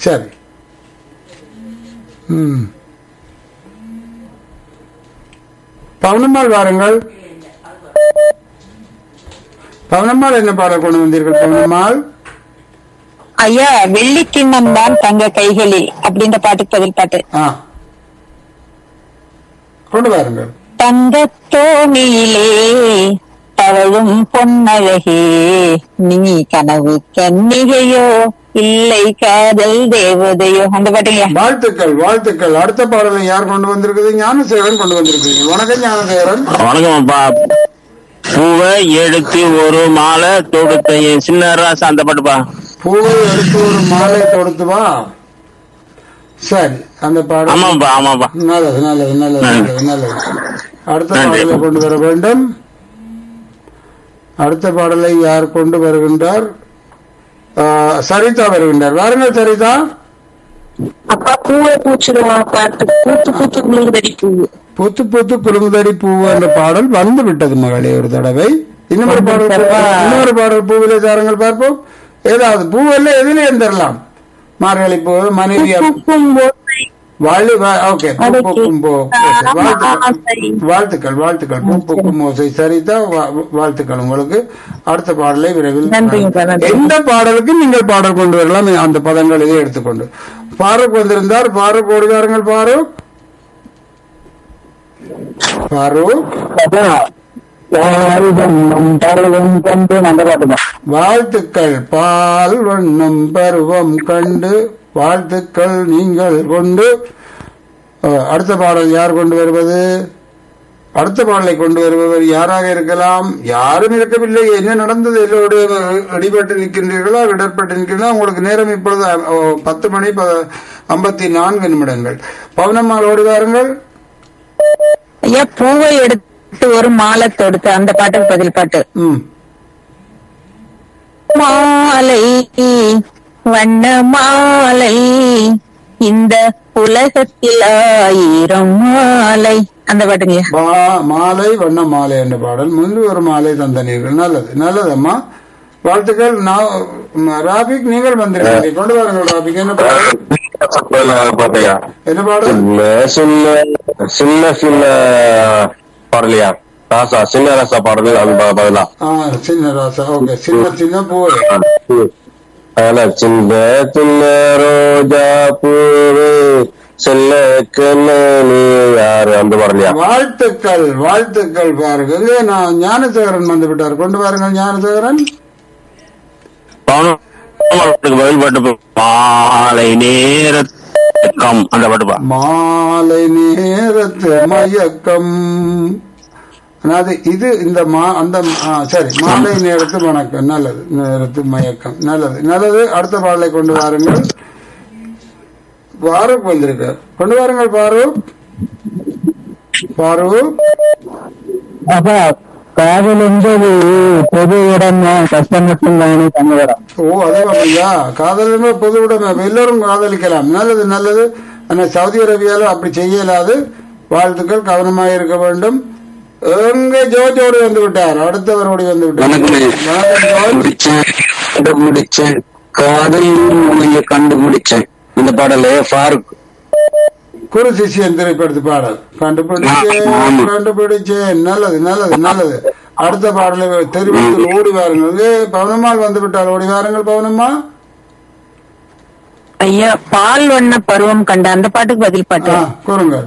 சரி ம் பவுனம்மாள் வாருங்கள் பவுனம்மாள் என்ன பாடல் கொண்டு வந்தீர்கள் பவுனம்மாள் ஐயா வெள்ளி கிண்ணம் தான் தங்க கைகளில் அப்படின்ற பாட்டுக்கு பதில் பாட்டு ஆ கொண்டு வாருங்கள் தங்கத்தோணியிலே தவழும் பொன்னழகே நீ கனவு கன்னிகையோ இல்லை காதல் தேவதையோ அந்த பாட்டுங்க வாழ்த்துக்கள் வாழ்த்துக்கள் அடுத்த பாடலை யார் கொண்டு வந்திருக்குது ஞானசேகரன் கொண்டு வந்திருக்கீங்க வணக்கம் ஞானசேகரன் வணக்கம் அப்பா பூவை எடுத்து ஒரு மாலை தொடுத்த என் சின்ன ராசா அந்த பாட்டுப்பா பூவை எடுத்து ஒரு மாலை கொடுத்து வா சரி அந்த பாடல் ஆமாப்பா ஆமாப்பா நல்லது நல்லது நல்லது நல்லது நல்லது அடுத்த நன்றி. பாடலை கொண்டு வர வேண்டும் அடுத்த பாடலை யார் கொண்டு வருகின்றார் ஆ, சரிதா வருகின்றார் வாருங்கள் சரிதா அப்பா பூவை பூச்சிடுவா பாட்டு பூத்து பூத்து குளிர்தடி பூ புத்து புத்து குறுங்குதடி பூ என்ற பாடல் வந்து விட்டது மகளே ஒரு தடவை இன்னொரு பாடல் பூ- இன்னொரு பாடல் பூவிலே தாருங்கள் பார்ப்போம் ஏதாவது பூவெல்லாம் எதிலே தரலாம் மார்கழி பூ மனைவி வாழி ஓகே பூ பூக்கும் பூ ஓகே. வாழ்த்துக்கள் வாழ்த்துக்கள் வாழ்த்துக்கள் பூ பூக்கும் ஓசை சரிதா வா- வாழ்த்துக்கள் உங்களுக்கு அடுத்த பாடலை விரைவில் நன்றிங்க, நன்றி. எந்த பாடலுக்கு நீங்கள் பாடல் கொண்டு வரலாம் அந்த பதங்களை எடுத்துக்கொண்டு பாரூக் வந்திருந்தார் பாரூக் ஓடுவாருங்கள் பாரூக் பாரூக் அந்த பாட்டுங்க வாழ்த்துக்கள் பால் வண்ணம் பருவம் கண்டு வாழ்த்துக்கள் நீங்கள் கொண்டு அஹ், அடுத்த பாடல் யார் கொண்டு வருவது அடுத்த பாடலை கொண்டு வருபவர் யாராக இருக்கலாம் யாரும் இருக்கவில்லை என்ன நடந்தது எல்லோருடைய இடிபட்டு நிற்கின்றீர்களா இடர்பட்டு நிற்கிறீர்களா உங்களுக்கு நேரம் இப்பொழுது அஹ், பத்து மணி ப- ஐம்பத்தி நான்கு நிமிடங்கள் பவனம்மாள் ஓடி வாருங்கள் ஐயா பூவை எடுத்து ஒரு மாலை தொடுத்து அந்த பாட்டுக்கு பதில் பாட்டு ம் மாலை வண்ண மாலை இந்த உலகத்தில் ஆயிரம் மாலை அந்த பாட்டுங்க மா- மாலை வண்ண மாலை என்ற பாடல் முன்பு ஒரு மாலை தந்தனீர்கள் நல்லது நல்லதம்மா வாழ்த்துக்கள் நான் ம், ராபிக் நீங்கள் வந்திருக்கீங்க கொண்டு வாருங்கள் ராபிக் என்ன பாடல் பாட்டையா என்ன பாடல் சின்ன சின்ன சின்ன பாடலையா ராசா சின்ன ராசா பாடல் அந்த பதிலா ஆ சின்ன ராசா ஓகே சின்ன சின்ன பூவை அதனால சின்ன சின்ன ரோஜா பூவே செல்ல கண்ணு நீ யாரு அந்த பாடலையா வாழ்த்துக்கள் வாழ்த்துக்கள் பாருங்க இங்கே நான் ஞானசேகரன் வந்து விட்டார் கொண்டு வாருங்கள் ஞானசேகரன் பவனுக்கு பதில் பாட்டு மாலை நேரம் அந்த பாட்டுப்பா மாலை நேரத்து மயக்கம் அதாவது இது இந்த மா அந்த ஆ, சரி மாலை நேரத்து வணக்கம் நல்லது நேரத்து மயக்கம் நல்லது நல்லது அடுத்த பாடலை கொண்டு வாருங்கள் பாரூக் வந்திருக்கார் கொண்டு வாருங்கள் பாரூக் பாரூக் அப்பா காதல் என்பது பொது இடம் கஷ்டம் மட்டும் தானே தங்குகிறோம் ஓ அதே அப்படியா காதல் என்பது பொது உடைமை அப்ப எல்லோரும் காதலிக்கலாம் நல்லது நல்லது ஆனா சவுதி அரேபியால அப்படி செய்ய இயலாது வாழ்த்துக்கள் கவனமாக இருக்க வேண்டும் எங்க ஜோஜோடு வந்து விட்டார் அடுத்தவரோடு வந்து விட்டார் வணக்கம் ஜோர்ஜ். கண்டுபிடிச்சேன் காதல் உன்னைய கண்டுபிடிச்சேன் இந்த பாடல ஃபாரூக் குரு சிஷியன் திரைப்படத்து பாடல் கண்டுபிடிச்சேன் ஆமா. கண்டுபிடிச்சேன் நல்லது நல்லது நல்லது அடுத்த பாடலை தெரிவித்து ஓடி வாருங்கள் ஏ, பவனம்மாள் வந்து விட்டார் ஓடி வாருங்கள் பவனம்மா ஐயா பால் வண்ண பருவம் கண்ட அந்த பாட்டுக்கு பதில் பாட்டு ஆ, கூறுங்கள்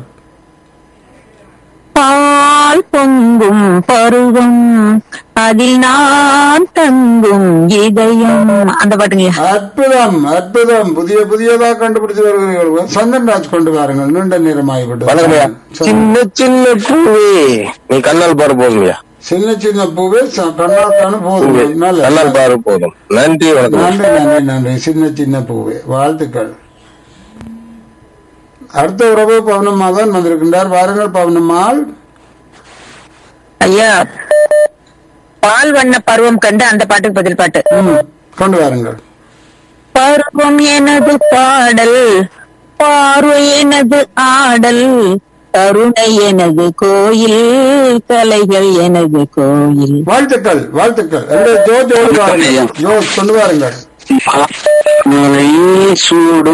பால் பொங்கும் பருவம் அதில் நான் தங்கும் இதயம் அந்த பாட்டுங்க அற்புதம் அற்புதம் புதிய புதியதா கண்டுபிடிச்சு வருகிறீர்கள் சந்தன் ராஜ் கொண்டு வாருங்கள் நீண்ட நேரம் வணக்கம்யா ஆகிவிட்டது சின்ன சின்ன பூவே நீ கண்ணால் பாரு போதும்யா சின்ன சின்ன பூவே ச- கண்ணாக்கான போதும் நல்லது கண்ணால் பாரு போதும் நன்றி வணக்கம் நன்றி நன்றி நன்றி சின்ன சின்ன பூவே வாழ்த்துக்கள் அடுத்த உறவு பவுனம்மா தான் வந்திருக்கின்றார் வாருங்கள் பவுனம்மாள் ஐயா பால் வண்ண பருவம் கண்டு அந்த பாட்டுக்கு பதில் பாட்டு ம், கொண்டு வாருங்கள் பருவம் எனது பாடல் பார்வை எனது ஆடல் கருணை எனது கோயில் கலைகள் எனது கோயில் வாழ்த்துக்கள் வாழ்த்துக்கள் என்னுடைய ஜோஜ் ஓடி வாருங்கள் ஜோஜ் கொண்டு வாருங்கள் மலை சூடு